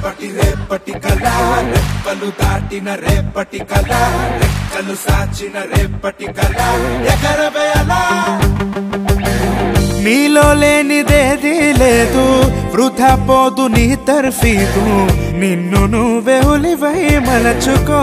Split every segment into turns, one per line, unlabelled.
రేపటి రేపటి కళ రెక్కలు దాటిన రేపటి కళ రెక్కలు సాచిన రేపటి కళ ఎగరవేయలా
నీలో లేనిదేది లేదు వృధా పోదు నీ తర్ఫీదు నిన్ను నువ్వే ఉలివై మలచుకో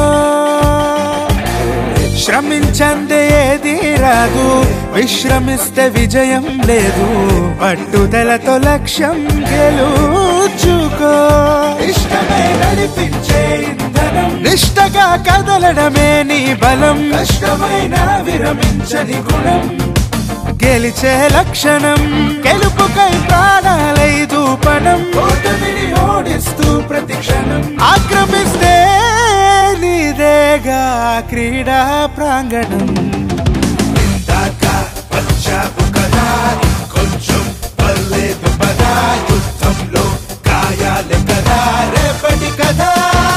శ్రమించందే ఏది రాదు విశ్రమిస్తే విజయం లేదు పట్టుదలతో లక్ష్యం గెలుచుకో
ఇష్టమే నడిపించే ఇంధనం
నిష్టగా కదలడమే నీ బలం
కష్టమైన విరమించని గుణం
గెలిచే లక్షణం గెలుపుకై ప్రాణాలై దూపణం
ఓటమిని ఓడిస్తూ ప్రతి క్షణం
ఆక్రమిస్తే నీదేగా క్రీడా ప్రాంగణం
ఇందాక వచ్చావు కదా ఇంకొంచెం పర్లేదు పదా యుద్ధంలో గాయాలే కదా రేపటి కదా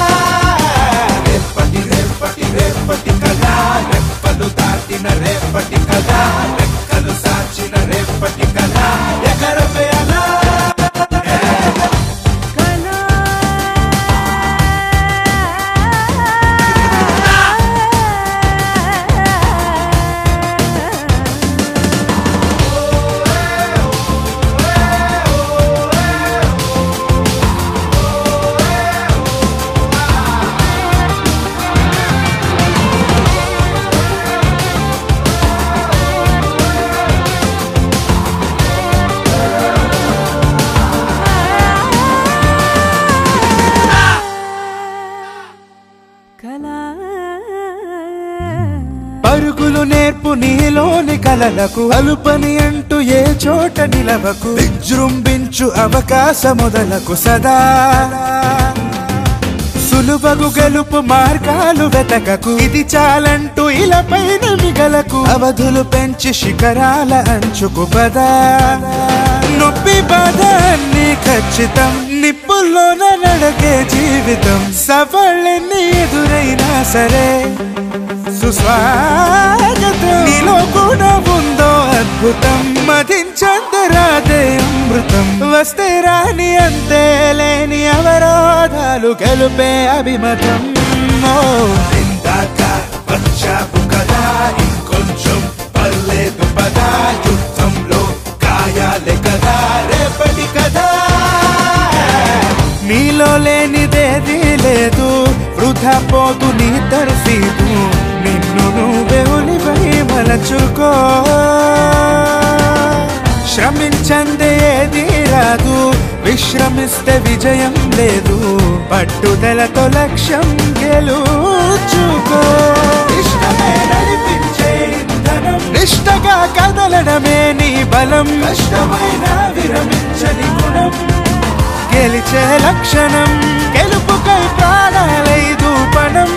రేపటి రేపటి రేపటి కదా రెప్పలు దాటిన రేపటి కదా రెక్కలు సాచిన రేపటి కదా ఎగరవేయలా
పరుగులు నేర్పు నీలోని కలలకు అలుపని అంటూ ఏ చోట నిలవకు విజృంభించు అవకాశముదలకు సదా సులువగు గెలుపు మార్గాలు వెతకకు ఇది చాలంటూ ఇలపైన మిగలకు అవధులు పెంచి శిఖరాల అంచుకు పదా నొప్పి బాధ అన్ని ఖచ్చితం నిప్పుల్లోన నడకే జీవితం సవాళ్ళెన్ని ఎదురైనా సరే సుస్వాగతం నీలో కూడా ఉందో అద్భుతం మధించందరాదే అమృతం వస్తే రాని అంతే లేని అవరోధాలు గెలుపే అభిమతం ఓ
ఇందాక వచ్చావు కదా ఇంకొంచెం పర్లేదు పదా యుద్ధంలో గాయాలే కదా రేపటి కదా
నీలో లేనిదేది లేదు వృధా పోదు నీ తర్ఫీదు నిన్ను నువ్వే ఉలివై మలచుకో శ్రమించందే ఏది రాదు విశ్రమిస్తే విజయం లేదు పట్టుదలతో లక్ష్యం గెలుచుకో
ఇష్టమే నడిపించే ఇంధనం
నిష్టగా కదలడమే నీ బలం
కష్టమైన విరమించని గుణం
గెలిచే లక్షణం గెలుపుకై ప్రాణాలై దూపణం